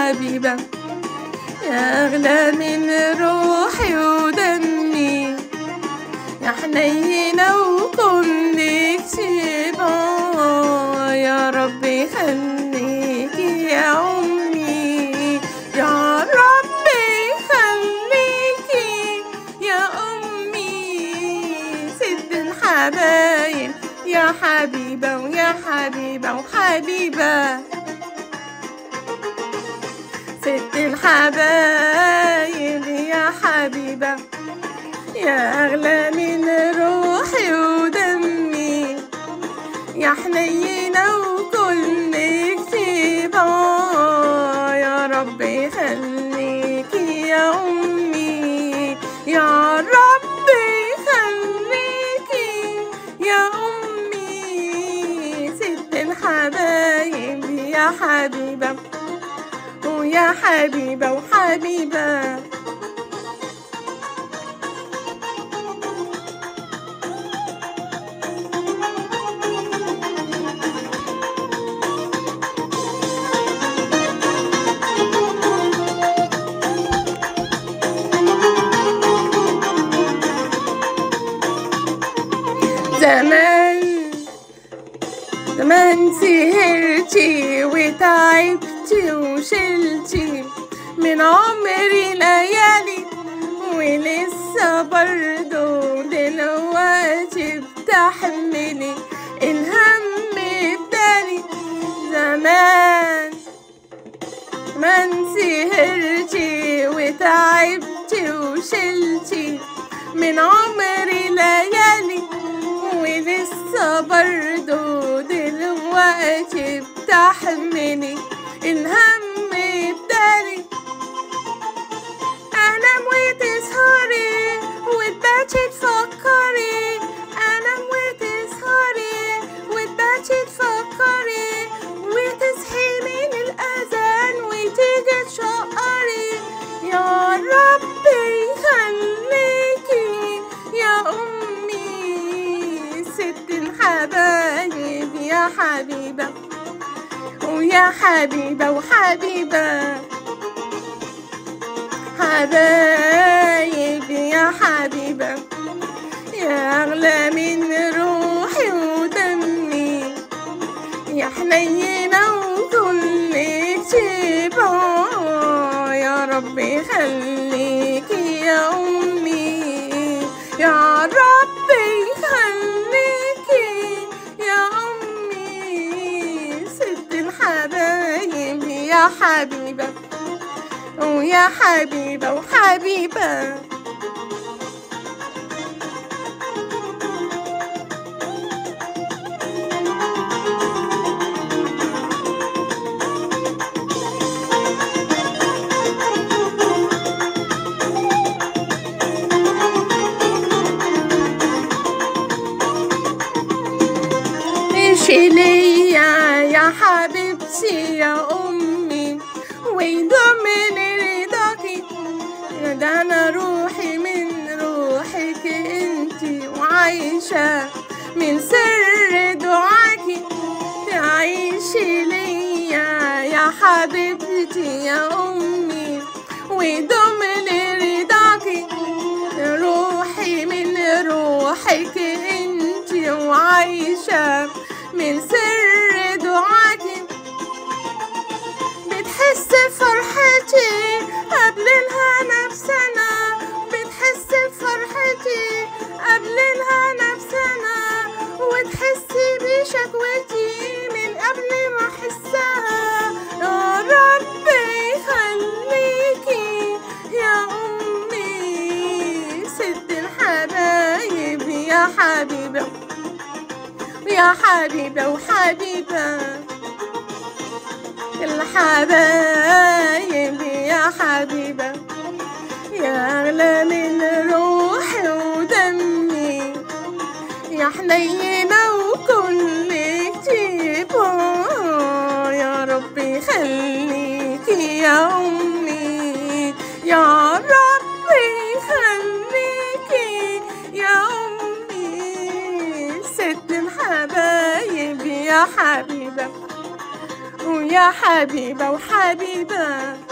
حبيبة يا أغلى من روحي ودمي يا حنينة وكلك شبا يا ربي خليكي يا أمي يا ربي خليكي يا أمي ست الحبايب يا حبيبة ويا حبيبة وحبيبة ست الحبايب يا حبيبة يا أغلى من روحي ودمي يا حنينة وكل كتيبة يا ربي خليكي يا أمي يا ربي خليكي يا أمي ست الحبايب يا حبيبة ويا حبيبة وحبيبة زمان زمان سهرتي وتعبتي وشلتي من عمري ليالي ولسه برضو دلوقتي بتحملي الهم بدالي زمان زمان سهرتي وتعبتي وشلتي من عمري ليالي ولسه برضو دلوقتي بتحملي الهم بدالي انام وتسهري وتباتي تفكري انام وتسهري وتباتي تفكري وتصحي من الاذان وتيجي تشقري يا ربي خليكي يا امي ست الحبايب يا حبيبه ويا حبيبه وحبيبه حبايب يا حبيبة يا أغلى من روحي ودمي يا حنينة وكل كتيبة يا ربي خليكي يا أمي يا ربي خليكي يا أمي ست الحبايب يا حبيبة ويا حبيبة وحبيبة امشي ليا يا حبيبتي يا أمي ويضمني رضاكي ده أنا روحي من روحك انتي وعايشة من سر دعاكي تعيشي ليا يا حبيبتي يا أمي وضمني رضاكي روحي من روحك انتي وعايشة من سر دعاكي بتحس بفرحتي قبل الهنا بسنة بتحس بفرحتي قبل الهنا بسنة وتحسي بشكوتي من قبل ما احسها يا ربي خليكي يا امي ست الحبايب يا حبيبه يا حبيبة وحبيبة الحبايب يا حبيبة يا أغلى من روحي ودمي يا حنينة وكل كتيبة يا ربي خليكي يا أمي يا ربي خليكي يا أمي ست الحبايب يا حبيبة ويا حبيبة وحبيبة